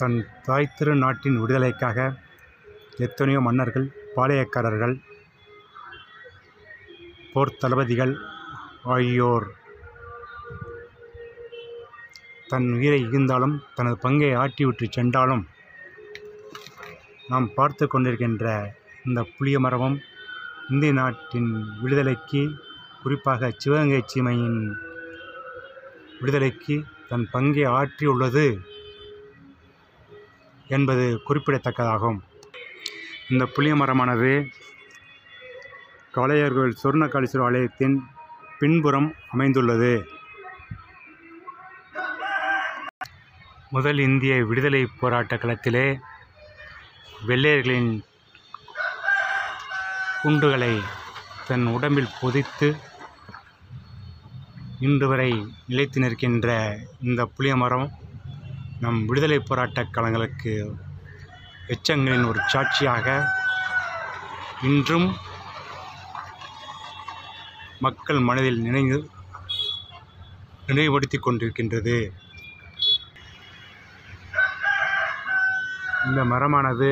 தன் தாய் திரு நாட்டின் விடுதலைக்காக எத்தனையோ மன்னர்கள் பாளையக்காரர்கள் போர் தளபதிகள் ஆகியோர் தன் உயிரை இகழ்ந்தாலும் தனது பங்கை ஆட்டிவிட்டு சென்றாலும் நாம் பார்த்து கொண்டிருக்கின்ற இந்த புளிய மரமும் இந்திய நாட்டின் விடுதலைக்கு குறிப்பாக சிவகங்கை சீமையின் விடுதலைக்கு தன் பங்கை ஆற்றியுள்ளது என்பது குறிப்பிடத்தக்கதாகும் இந்த புளிய மரமானது காளையார்கோவில் சொர்ணகாளீஸ்வரர் ஆலயத்தின் பின்புறம் அமைந்துள்ளது முதல் இந்திய விடுதலை போராட்ட களத்திலே வெள்ளையர்களின் குண்டுகளை தன் உடம்பில் பொதித்து இன்று வரை நிலைத்து நிற்கின்ற இந்த புளிய மரம் நம் விடுதலை போராட்ட களங்களுக்கு எச்சங்களின் ஒரு சாட்சியாக இன்றும் மக்கள் மனதில் நினைவு நினைவுபடுத்தி கொண்டிருக்கின்றது இந்த மரமானது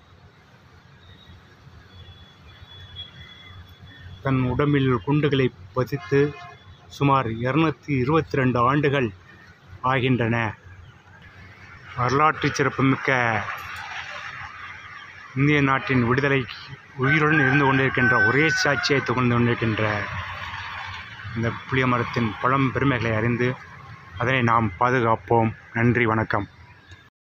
தன் உடம்பில் குண்டுகளை பதித்து சுமார் இருநூத்தி இருபத்தி ரெண்டு ஆண்டுகள் ஆகின்றன வரலாற்று சிறப்புமிக்க இந்திய நாட்டின் விடுதலை உயிருடன் இருந்து கொண்டிருக்கின்ற ஒரே சாட்சியை துகழ்ந்து கொண்டிருக்கின்ற இந்த புளிய மரத்தின் பழம் பெருமைகளை அறிந்து அதனை நாம் பாதுகாப்போம் நன்றி வணக்கம்